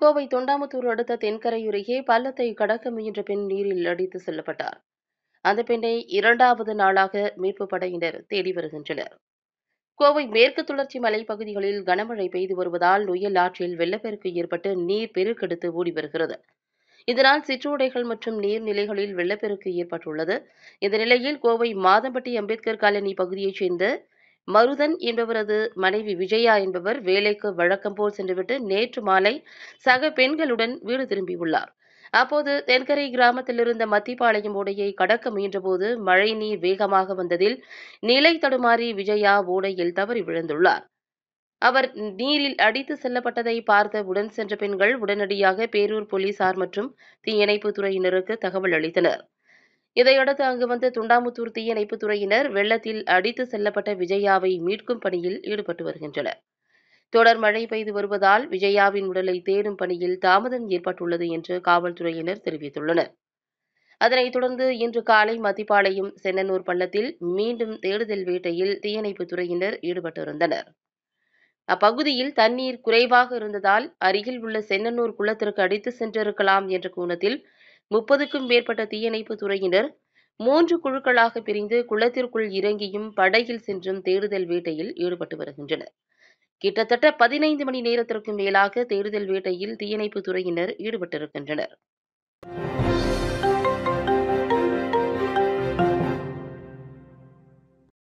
கோவை தொண்டாமுத்தூர் அடுத்த தென்கரை அருகே பள்ளத்தை கடக்க முயன்ற பெண் நீரில் அடித்து செல்லப்பட்டார் அந்த பெண்ணை இரண்டாவது நாளாக மீட்புப் படையினர் தேடி வருகின்றனர் கோவை மேற்கு தொடர்ச்சி மலைப்பகுதிகளில் கனமழை பெய்து வருவதால் நொய்யல் ஆற்றில் வெள்ளப்பெருக்கு ஏற்பட்டு நீர் பெருக்கெடுத்து ஓடி வருகிறது இதனால் சிற்றோடைகள் மற்றும் நீர்நிலைகளில் வெள்ளப்பெருக்கு ஏற்பட்டுள்ளது இந்த நிலையில் கோவை மாதம்பட்டி அம்பேத்கர் காலனி பகுதியைச் சேர்ந்த மருதன் என்பவரது மனைவி விஜயா என்பவர் வேலைக்கு வழக்கம் போல் சென்றுவிட்டு நேற்று மாலை சக பெண்களுடன் வீடு திரும்பியுள்ளார் அப்போது தென்கரை கிராமத்தில் இருந்த மத்திப்பாளையம் ஓடையை கடக்க முயன்றபோது மழை நீர் வேகமாக வந்ததில் நிலை தடுமாறி விஜயா ஓடையில் தவறி விழுந்துள்ளார் அவர் நீரில் அடித்து செல்லப்பட்டதை பார்த்த உடன் சென்ற பெண்கள் உடனடியாக பேரூர் போலீசார் மற்றும் தீயணைப்புத் துறையினருக்கு தகவல் அளித்தனர் இதையடுத்து அங்கு வந்த துண்டாமுத்தூர் தீயணைப்புத் துறையினர் வெள்ளத்தில் அடித்து செல்லப்பட்ட விஜயாவை மீட்கும் பணியில் ஈடுபட்டு வருகின்றனர் தொடர் மழை பெய்து வருவதால் விஜயாவின் உடலை தேடும் பணியில் தாமதம் ஏற்பட்டுள்ளது என்று காவல்துறையினர் தெரிவித்துள்ளனர் அதனைத் தொடர்ந்து இன்று காலை மத்திப்பாளையம் சென்னனூர் பள்ளத்தில் மீண்டும் தேடுதல் வேட்டையில் தீயணைப்புத் துறையினர் ஈடுபட்டிருந்தனர் அப்பகுதியில் தண்ணீர் குறைவாக இருந்ததால் அருகில் உள்ள சென்னனூர் குளத்திற்கு அடித்து சென்றிருக்கலாம் என்ற கோணத்தில் முப்பதுக்கும் மேற்பட்ட தீயணைப்புத் துறையினர் மூன்று குழுக்களாக பிரிந்து குளத்திற்குள் இறங்கியும் படகில் சென்றும் தேடுதல் வேட்டையில் ஈடுபட்டு வருகின்றனர் கிட்டத்தட்ட பதினைந்து மணி நேரத்திற்கு மேலாக தேடுதல் வேட்டையில் தீயணைப்புத் துறையினர் ஈடுபட்டிருக்கின்றனர்